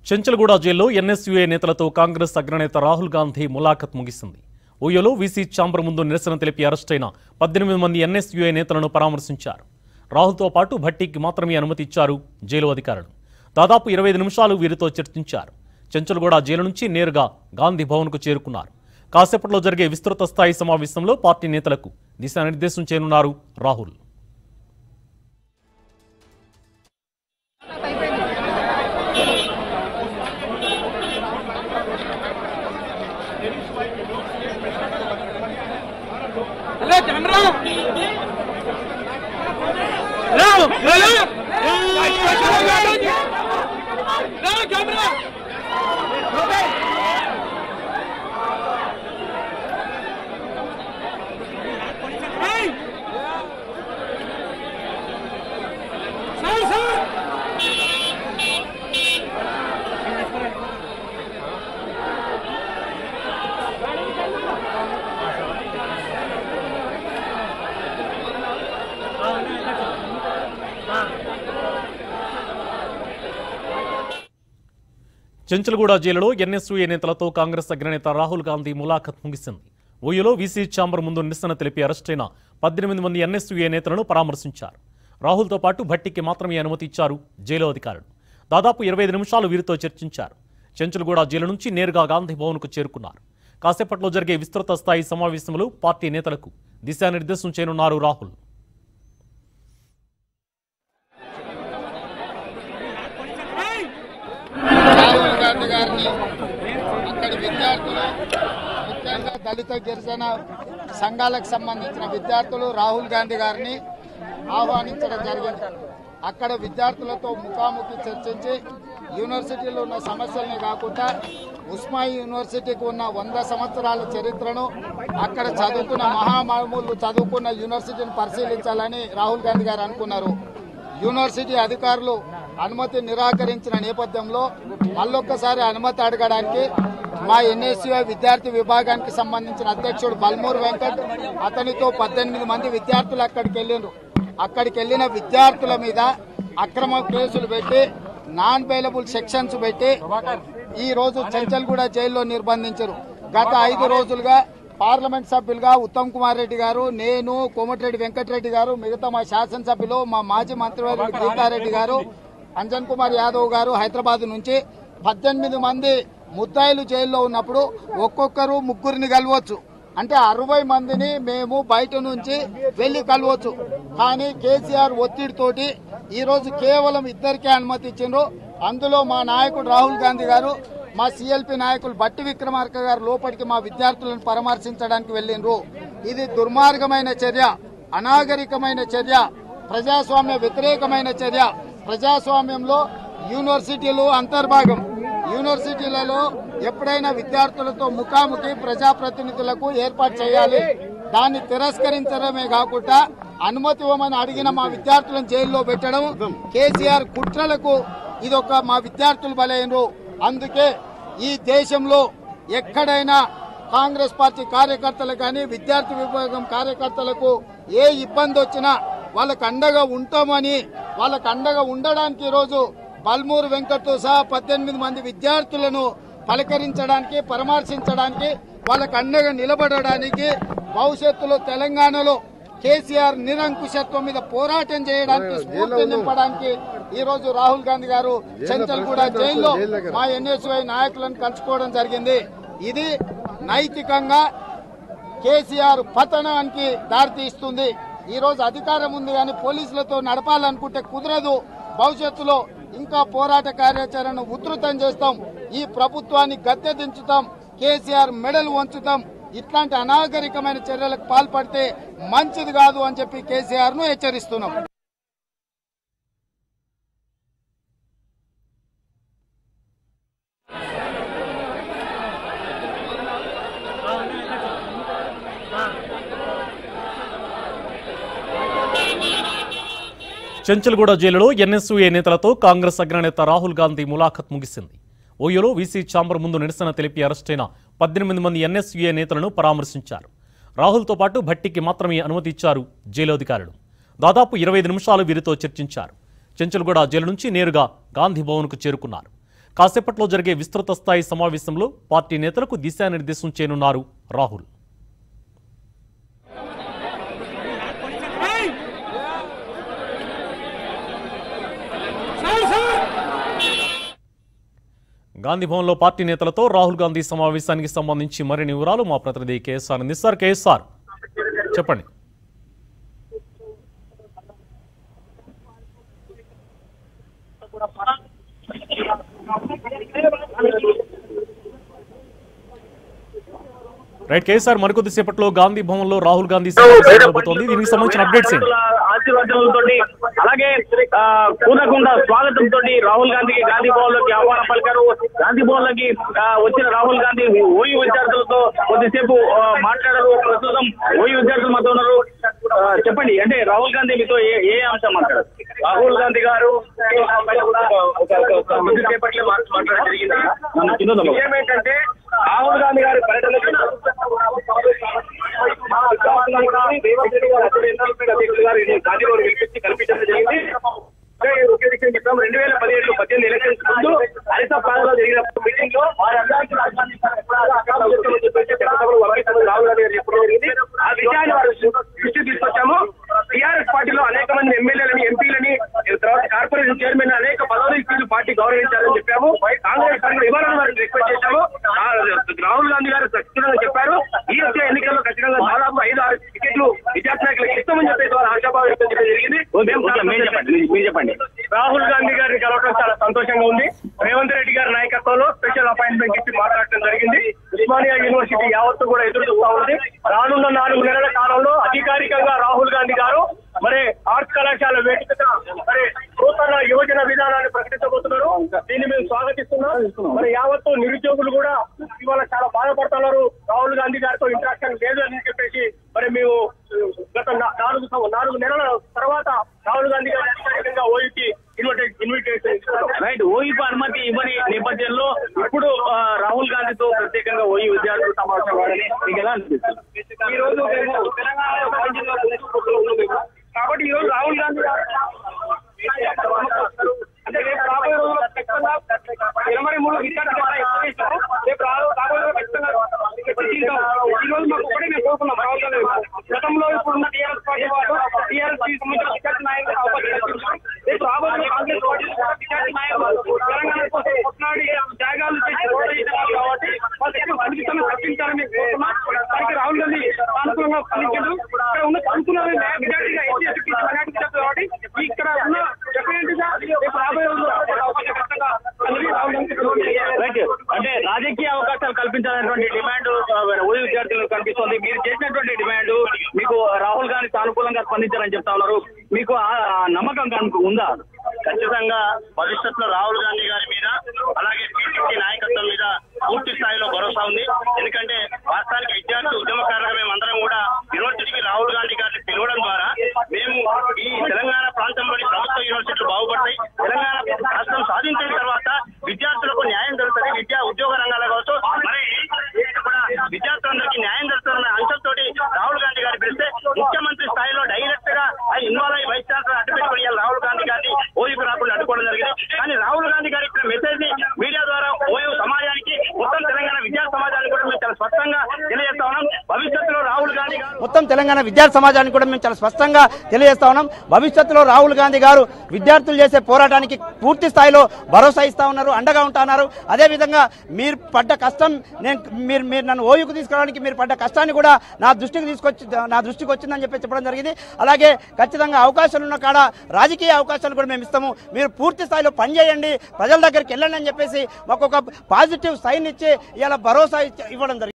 చెంచల్గూడ జైల్లో ఎన్ఎస్యుఏ నేతలతో కాంగ్రెస్ అగ్రనేత రాహుల్ గాంధీ ములాఖత్ ముగిసింది ఓయోలో వీసీ ఛాంబర్ ముందు నిరసన తెలిపి అరెస్టైన పద్దెనిమిది మంది ఎన్ఎస్యుఏ నేతలను పరామర్శించారు రాహుల్తో పాటు భట్టీకి మాత్రమే అనుమతి ఇచ్చారు జైలు అధికారులు దాదాపు ఇరవై ఐదు నిమిషాలు వీరితో చర్చించారు చెంచల్గూడ జైలు నుంచి నేరుగా గాంధీ భవన్కు చేరుకున్నారు కాసేపట్లో జరిగే విస్తృత స్థాయి సమావేశంలో పార్టీ నేతలకు దిశానిర్దేశం చేయనున్నారు Rahul hello camera hello hello hello camera ఏయ్! సార్ సార్ చెంచల్గూడ జైలులో ఎన్ఎస్యూఏ నేతలతో కాంగ్రెస్ అగ్రనేత రాహుల్ గాంధీ ములాఖత్ ముగిసింది ఓయూలో వీసీ ఛాంబర్ ముందు నిరసన తెలిపి అరెస్టైన పద్దెనిమిది మంది ఎన్ఎస్యూఏ నేతలను పరామర్శించారు రాహుల్తో పాటు భట్టికి మాత్రమే అనుమతి ఇచ్చారు జైలు అధికారులు దాదాపు ఇరవై ఐదు నిమిషాలు వీరితో చర్చించారు చెంచల్గూడ జైలు నుంచి నేరుగా గాంధీ భవన్కు చేరుకున్నారు కాసేపట్లో జరిగే విస్తృత స్థాయి సమావేశంలో పార్టీ నేతలకు దిశానిర్దేశం చేయనున్నారు రాహుల్ రాహుల్ గాంధీ గారిని అక్కడి విద్యార్థులు ముఖ్యంగా దళిత గిరిజన సంఘాలకు సంబంధించిన విద్యార్థులు రాహుల్ గాంధీ గారిని ఆహ్వానించడం జరిగింది అక్కడ విద్యార్థులతో ముఖాముఖి చర్చించి యూనివర్సిటీలో ఉన్న సమస్యల్ని కాకుండా ఉస్మా యూనివర్సిటీకి ఉన్న వంద సంవత్సరాల చరిత్రను అక్కడ చదువుకున్న మహామామూలు చదువుకున్న యూనివర్సిటీని పరిశీలించాలని రాహుల్ గాంధీ గారు అనుకున్నారు యూనివర్సిటీ అధికారులు అనుమతి నిరాకరించిన నేపథ్యంలో మళ్ళొక్కసారి అనుమతి అడగడానికి మా ఎన్ఎస్యుఐ విద్యార్థి విభాగానికి సంబంధించిన అధ్యక్షుడు బల్మూర్ వెంకట్ అతనితో పద్దెనిమిది మంది విద్యార్థులు అక్కడికి వెళ్ళిండ్రు అక్కడికి వెళ్ళిన విద్యార్థుల మీద అక్రమ కేసులు పెట్టి నాన్ బెయిలబుల్ సెక్షన్స్ పెట్టి ఈ రోజు చెంచల్గూడ జైల్లో నిర్బంధించారు గత ఐదు రోజులుగా పార్లమెంట్ సభ్యులుగా ఉత్తమ్ కుమార్ రెడ్డి గారు నేను కోమటిరెడ్డి వెంకటరెడ్డి గారు మిగతా మా శాసనసభ్యులు మా మాజీ మంత్రివర్యులు గీతారెడ్డి గారు అంజన్ కుమార్ యాదవ్ గారు హైదరాబాద్ నుంచి పద్దెనిమిది మంది ముద్దాయిలు జైల్లో ఉన్నప్పుడు ఒక్కొక్కరు ముగ్గురిని కలవచ్చు అంటే అరవై మందిని మేము బయట నుంచి వెళ్లి కలవచ్చు కానీ కేసీఆర్ ఒత్తిడితోటి ఈ రోజు కేవలం ఇద్దరికే అనుమతి ఇచ్చిండ్రు అందులో మా నాయకుడు రాహుల్ గాంధీ గారు మా సిఎల్పి నాయకులు బట్టి విక్రమార్క గారు లోపలికి మా విద్యార్థులను పరామర్శించడానికి వెళ్ళిండ్రు ఇది దుర్మార్గమైన చర్య అనాగరికమైన చర్య ప్రజాస్వామ్య వ్యతిరేకమైన చర్య ప్రజాస్వామ్యంలో యూనివర్సిటీలు అంతర్భాగం యూనివర్సిటీలలో ఎప్పుడైనా విద్యార్థులతో ముఖాముఖి ప్రజాప్రతినిధులకు ఏర్పాటు చేయాలి దాన్ని తిరస్కరించడమే కాకుండా అనుమతి ఇవ్వమని అడిగిన మా విద్యార్థులను జైల్లో పెట్టడం కేసీఆర్ కుట్రలకు ఇదొక మా విద్యార్థులు బలైనరు అందుకే ఈ దేశంలో ఎక్కడైనా కాంగ్రెస్ పార్టీ కార్యకర్తలకు కానీ విద్యార్థి విభాగం కార్యకర్తలకు ఏ ఇబ్బంది వచ్చినా వాళ్ళకు అండగా ఉంటామని వాళ్ళకు అండగా ఉండడానికి ఈరోజు బల్మూరు వెంకట్తో సహా పద్దెనిమిది మంది విద్యార్థులను పలకరించడానికి పరామర్శించడానికి వాళ్ళకు అండగా నిలబడడానికి భవిష్యత్తులో తెలంగాణలో కేసీఆర్ నిరంకుశత్వం మీద పోరాటం చేయడానికి స్ఫూర్తి నింపడానికి ఈ రోజు రాహుల్ గాంధీ గారు చెంచల్గూడ జైల్లో మా ఎన్ఎస్వై నాయకులను కలుసుకోవడం జరిగింది ఇది నైతికంగా కేసీఆర్ పతనానికి దారితీస్తుంది ఈ రోజు అధికారం ఉంది కానీ పోలీసులతో నడపాలనుకుంటే కుదరదు భవిష్యత్తులో ఇంకా పోరాట కార్యాచరణను ఉధృతం చేస్తాం ఈ ప్రభుత్వాన్ని గద్దె దించుతాం కేసీఆర్ మెడలు వంచుతాం ఇట్లాంటి అనాగరికమైన చర్యలకు పాల్పడితే మంచిది కాదు అని చెప్పి కేసీఆర్ ను హెచ్చరిస్తున్నాం చెంచల్గూడ జైలులో ఎన్ఎస్యూఏ నేతలతో కాంగ్రెస్ అగ్రనేత రాహుల్ గాంధీ ములాఖత్ ముగిసింది ఓయూలో వీసీ ఛాంబర్ ముందు నిరసన తెలిపి అరెస్టైన పద్దెనిమిది మంది ఎన్ఎస్యూఏ నేతలను పరామర్శించారు రాహుల్తో పాటు భట్టికి మాత్రమే అనుమతి ఇచ్చారు జైలు అధికారులు దాదాపు ఇరవై ఐదు నిమిషాలు వీరితో చర్చించారు చెంచల్గూడ జైలు నుంచి నేరుగా గాంధీ భవన్కు చేరుకున్నారు కాసేపట్లో జరిగే విస్తృత స్థాయి సమావేశంలో పార్టీ నేతలకు దిశానిర్దేశం చేయనున్నారు Rahul Hey! Sir, sir! Gandhi భవన్లో పార్టీ నేతలతో రాహుల్ గాంధీ సమావేశానికి సంబంధించి మరిన్ని వివరాలు మా ప్రతినిధి కేఎస్ఆర్ అందిస్తారు కేఎస్ఆర్ చెప్పండి రైట్ కేఎస్ఆర్ మరికొద్ది సేపట్లో గాంధీ భవన్లో రాహుల్ గాంధీ సమావేశం జరగబోతోంది దీనికి సంబంధించిన అప్డేట్స్ ఏంటి ఆశీర్వచనాలతో అలాగే ఆ, పూర్ణకుండ స్వాగతంతో రాహుల్ గాంధీకి గాంధీ భవన్ లోకి ఆహ్వానం పలికారు గాంధీ భవన్ లోకి ఆ, వచ్చిన రాహుల్ గాంధీ ఓయూ విద్యార్థులతో కొద్దిసేపు ఆ, మాట్లాడారు ప్రస్తుతం ఓయూ విద్యార్థులు మాతో ఉన్నారు ఆ, చెప్పండి అంటే రాహుల్ గాంధీ మీతో ఏ ఏ అంశం మాట్లాడారు రాహుల్ గాంధీ గారు కొద్దిసేపట్లో మాట్లాడడం జరిగింది విషయం ఏంటంటే రాహుల్ గాంధీ గారి పర్యటనకి రేవంత్ రెడ్డి గారు అధ్యక్షులు గారు గాంధీ గారు పిలిపించి కల్పించడం జరిగింది ఒకే ఒకే విషయం చెప్తాం రెండు వేల పదిహేడు పద్దెనిమిది ఎలక్షన్స్ ముందు హరిత ప్రాంతంలో జరిగిన మీటింగ్ లో వారందరికీ రాజధాని అక్రమ చేస్తున్నని చెప్పేసి చట్టసభలో వర్గీకరణ రాహుల్ గాంధీ గారు చెప్పడం జరిగింది ఆ విషయాన్ని వారు దృష్టికి తీసుకొచ్చాము టీఆర్ఎస్ పార్టీలో అనేక మంది ఎమ్మెల్యేలని ఎంపీలని తర్వాత కార్పొరేషన్ చైర్మన్ అనేక పదవులు ఇచ్చి పార్టీ గౌరవించాలని చెప్పాము కాంగ్రెస్ పార్టీ ఇవ్వాలని వారిని రిక్వెస్ట్ చేశాము ఆ, రాహుల్ గాంధీ గారు ఖచ్చితంగా చెప్పారు ఈ వచ్చే ఎన్నికల్లో ఖచ్చితంగా దాదాపు ఐదు ఆరు టికెట్లు విద్యార్థి నాయకులకు ఇస్తామని చెప్పేసి వారు ఆశాభావం వ్యక్తం చేయడం జరిగింది మేము చెప్పండి రాహుల్ గాంధీ గారిని కలవడం చాలా సంతోషంగా ఉంది రేవంత్ రెడ్డి గారి నాయకత్వంలో స్పెషల్ అపాయింట్మెంట్ ఇచ్చి మాట్లాడటం జరిగింది ఉస్మానియా యూనివర్సిటీ యావత్తు కూడా ఎదురు చూస్తా ఉంది రానున్న నాలుగు నెలల కాలంలో అధికారికంగా రాహుల్ గాంధీ గారు మరి ఆర్ట్స్ కళాశాల వేదికగా మరి నూతన యోజన విధానాన్ని ప్రకటించబోతున్నారు దీన్ని మేము స్వాగతిస్తున్నాం మరి యావత్తు నిరుద్యోగులు కూడా ఇవాళ చాలా బాధపడుతున్నారు రాహుల్ గాంధీ గారితో ఇంట్రాక్షన్ లేదు అని చెప్పేసి మరి మేము గత నా- నాలుగు సం- నాలుగు నెలల తర్వాత రాహుల్ గాంధీ గారు అధికారికంగా ఓయూకి ఇన్విటేషన్ ఇన్విటేషన్ రైట్ ఓయూకి అనుమతి ఇవ్వని నేపథ్యంలో ఇప్పుడు ఆ, రాహుల్ గాంధీతో ప్రత్యేకంగా ఓయూ విద్యార్థులు సమావేశం కావాలని మీకు ఎలా అనిపిస్తుంది ఈ రోజు మేము తెలంగాణ రాజ్యాంగ ప్రతిపక్షంలో ఉన్నాం మేము. కాబట్టి ఈ రోజు రాహుల్ గాంధీ గారు అంటే రేపు రాబోయే రోజుల్లో ఖచ్చితంగా ఇరవై మూడు విద్యార్థులు చాలా ఎక్కువ చేశారు. రేపు రా- రాబోయే రోజుల్లో ఖచ్చితంగా తీసుకుంటాం. ఈ రోజు మాకు ఒకటే మేము కోరుకున్నాం రాహుల్ గాంధీ గారు. గతంలో ఇప్పుడున్న టీఆర్ఎస్ పార్టీ వాళ్ళు టీఆర్ఎస్ కి సంబంధించిన విద్యార్థి నాయకులు అవకాశం కల్పించారు. రేపు రాబోయే రోజుల్లో కాంగ్రెస్ పార్టీ విద్యార్థి నాయకులు తెలంగాణ కోసం కొట్లాడి త్యాగాలు చేసి ఓటేశారు కాబట్టి వాళ్ళకి ఎక్కువ కల్పించాలని తప్పించాలని మేము కోరుకున్నాం. దానికి రాహుల్ గాంధీ సానుకూలంగా స్పందించారు ఇక్కడ ఉన్న అనుకున్నది విద్యార్థిగా ఎస్సీ ఎస్టీ మైనార్టీ విద్యార్థులు కాబట్టి ఇక్కడ ఉన్న డెఫినెట్గా రేపు రాబోయే రోజుల్లో అవకాశం ఖచ్చితంగా కలిగి రాహుల్ గాంధీ రైట్ అంటే రాజకీయ అవకాశాలు కల్పించాలనేటువంటి డిమాండ్ ఓయూ విద్యార్థులకు కనిపిస్తోంది మీరు చేసినటువంటి డిమాండ్ మీకు రాహుల్ గాంధీ సానుకూలంగా స్పందించారని చెప్తా ఉన్నారు మీకు ఆ ఆ నమ్మకం కనుక ఉందా ఖచ్చితంగా భవిష్యత్తులో రాహుల్ గాంధీ గారి మీద అలాగే పిసిసి నాయకత్వం మీద పూర్తి స్థాయిలో భరోసా ఉంది ఎందుకంటే వాస్తవానికి విద్యార్థి ఉద్యమకారులుగా మేము అందరం కూడా యూనివర్సిటీకి రాహుల్ గాంధీ గారిని పిలవడం ద్వారా మేము ఈ తెలంగాణ ప్రాంతంలోని ప్రభుత్వ యూనివర్సిటీలు బాగుపడతాయి తెలంగాణ రాష్ట్రం సాధించిన తర్వాత విద్యార్థులకు న్యాయం జరుగుతుంది విద్యా ఉద్యోగ రంగాల్లో కావచ్చు మరి కూడా విద్యార్థులందరికీ న్యాయం జరుగుతుందన్న అంశంతో రాహుల్ గాంధీ గారిని పిలిస్తే ముఖ్యమంత్రి స్థాయిలో డైరెక్ట్ గా ఆయన ఇన్వాల్వ్ అయ్యి వైస్ ఛాన్సలర్ అడ్డు పెట్టుకుని ఇవాళ రాహుల్ గాంధీ గారిని ఓయూకి రాకుండా అడ్డుకోవడం జరిగింది కానీ రాహుల్ గాంధీ గారి ఇచ్చిన మెసేజ్ ని మీడియా ద్వారా ఓయూ సమాజానికి మొత్తం తెలంగాణ విద్యా సమాజానికి కూడా మేము చాలా స్పష్టంగా తెలియజేస్తా ఉన్నాం భవిష్యత్తులో రాహుల్ గాంధీ గారు మొత్తం తెలంగాణ విద్యార్థి సమాజానికి కూడా మేము చాలా స్పష్టంగా తెలియజేస్తా ఉన్నాం భవిష్యత్తులో రాహుల్ గాంధీ గారు విద్యార్థులు చేసే పోరాటానికి పూర్తి స్థాయిలో భరోసా ఇస్తా ఉన్నారు అండగా ఉంటున్నారు అదేవిధంగా మీరు పడ్డ కష్టం నేను మీరు మీరు నన్ను ఓయుకు తీసుకురావడానికి మీరు పడ్డ కష్టాన్ని కూడా నా దృష్టికి తీసుకొచ్చి నా దృష్టికి వచ్చిందని చెప్పి చెప్పడం జరిగింది అలాగే ఖచ్చితంగా అవకాశాలు ఉన్న కాడ రాజకీయ అవకాశాలు కూడా మేము ఇస్తాము మీరు పూర్తి స్థాయిలో పనిచేయండి ప్రజల దగ్గరికి వెళ్ళండి అని చెప్పేసి మాకు ఒక పాజిటివ్ సైన్ ఇచ్చి ఇలా భరోసా ఇచ్చి- ఇవ్వడం జరిగింది